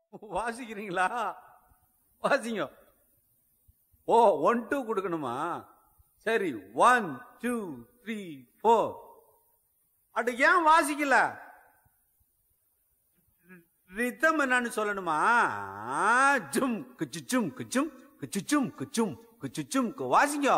வாசிக்கிறீங்களா வாசிங்க ஓ one two கொடுக்கணுமா சரி ஒன் டூ த்ரீ ஃபோர் அட ஏன் வாசிக்கல ரித்தம் என்னன்னு சொல்லணுமா ஜும் குச்சுச்சும் குச்சும் குச்சுச்சும் குச்சும் குச்சுச்சும் கு- வாசிங்க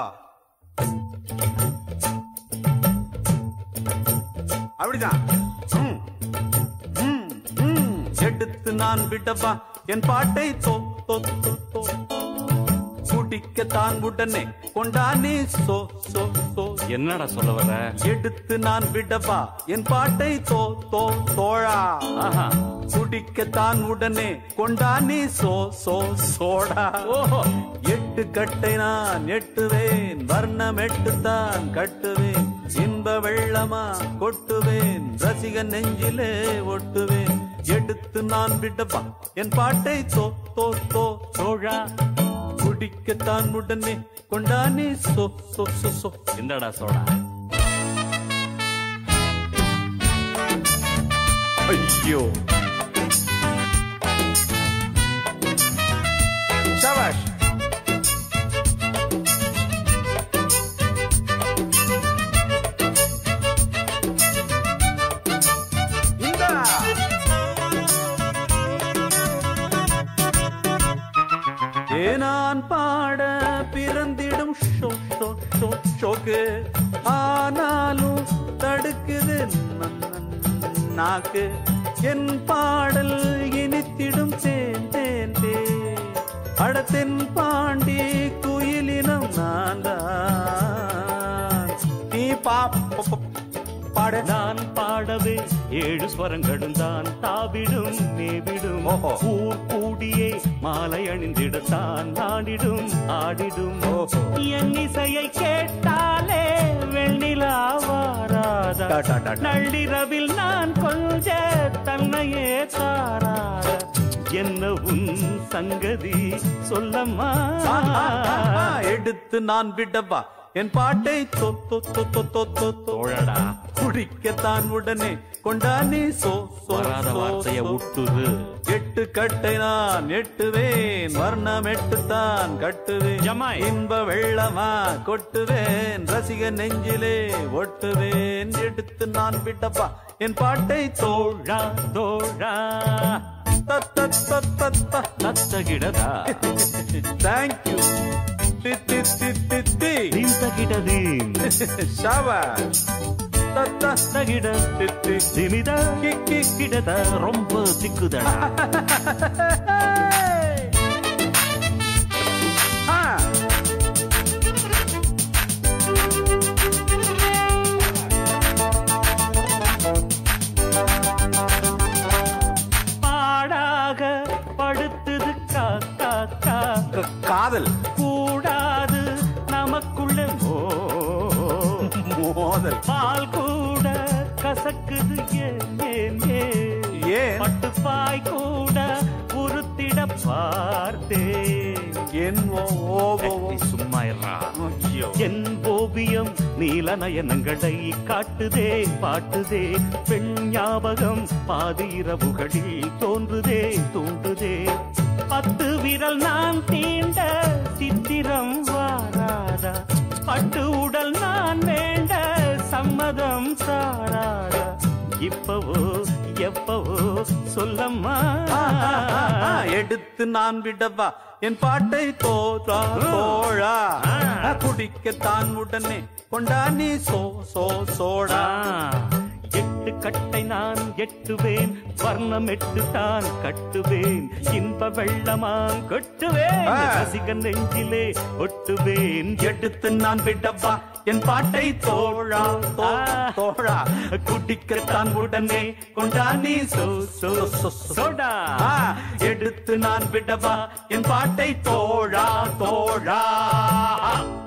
அப்படிதான் ம், ம், ம். எடுத்து நான் விடவா என் பாட்டை தோ தோ தோ தோ குடிக்கத்தான் உடனே கொண்டானே சோ சோ சோ என்னடா சொல்ல வர எடுத்து நான் விடவா என் பாட்டை தோ தோ தோழா ஆஹா குடிக்கத்தான் உடனே கொண்டானே சோ சோ சோடா ஓஹோ எட்டு கட்டை நான் எட்டுவேன் வர்ணம் எட்டுத்தான் கட்டுவேன் இன்ப வெள்ளமா கொட்டுவேன் ரசிகன் நெஞ்சிலே ஒட்டுவேன் எடுத்து நான் விடவா என் பாட்டை தோ தோ தோ சோழா குடிக்கத்தான் உடனே கொண்டானே சோ சோ சோ சோ என்னடா சோடா ஐயோ சபாஷ் இந்தா ஏனான் பாட பிறந்திடும் ஷோ ஷோ ஷோ ஷோக்கு ஆனாலும் தடுக்குது ந- ந- நாக்கு என் பாடல் இனித்திடும் தேன் தேன் தேன் அடத்தென் பாண்டி குயிலினம் நான் தான் நீ பா ப- ப- பாட நான் பாடவே ஏழு ஸ்வரங்களும் தான் தாவிடும் மேவிடும் ஓஹோ. ஊர் கூடியே மாலை அணிந்திடத்தான் ஆடிடும் ஆடிடும் ஓஹோ. என் இசையை கேட்டாலே வெண்ணிலா வாராதா டா, டா, டா, டா. நள்ளிரவில் நான் கொஞ்ச தன்னையே தாராத என்ன உன் சங்கதி சொல்லம்மா ஆ, ஆ, ஆ, ஆ, எடுத்து நான் விடவா என் பாட்டை தொ தொ தொ தொ தொ தொ தொ தோழடா குடிக்கத்தான் உடனே கொண்டானே சோ சோ வராத சோ, வார்த்தைய சோ. விட்டுரு எட்டு கட்டை நான் எட்டுவேன் வர்ணம் எட்டுத்தான் கட்டுவேன் ஜமாய். இன்ப வெள்ளமா கொட்டுவேன் ரசிக நெஞ்சிலே ஒட்டுவேன் எடுத்து நான் விடவா என் பாட்டை தோழ் தோழா தோழா தத்த தத்தகிடதா தேங்க்யூ தி தி தி தி தி நின்றகிடது ஷாபாஷ் தத்த தகிட தி தி திமித கி கி கிடத ரொம்ப திக்குதடா ஆ பாடாக படுத்துது காக்கா கா க- காதல் கூடாது நமக்குள்ள மோ மோதல் பால் கூட கசக்குது ஏன் ஏன் ஏன் ஏன் பட்டுப்பாய் கூட உருத்திட பார்த்தேன் என் ஓ- ஓ- ஓ- ஓ. சும்மா இருடா. ஐயோ. என் ஓவியம் நீல நயனங்களை காட்டுதே பாட்டுதே பெண் ஞாபகம் பாதி இரவுகளில் தோன்றுதே தோன்றுதே பத்து விரல் நான் தீண்ட சித்திரம் வாராதா பட்டு உடல் நான் வேண்ட சம்மதம் சாராதா இப்பவோ எப்பவோ சொல்லம்மா ஆ, ஆ, ஆ, ஆ, எடுத்து நான் விடவா என் பாட்டை தோற்றா தோழா ஆ. குடிக்கத்தான் உடனே கொண்டானி சோ சோ சோடா எட்டு கட்டை நான் எட்டுவேன் வர்ணம் எட்டு தான் கட்டுவேன் இன்ப வெள்ளமாம் கொட்டுவேன் ஆ. ரசிகன் நெஞ்சிலே ஒட்டுவேன் எடுத்து நான் விடவா என் பாட்டை தோழா தோ- ஆ. தோழா குடிக்கத்தான் உடனே கொண்டானி சோ சோ சோ சோ சோடா ஆ, எடுத்து நான் விடவா என் பாட்டை தோழா தோழா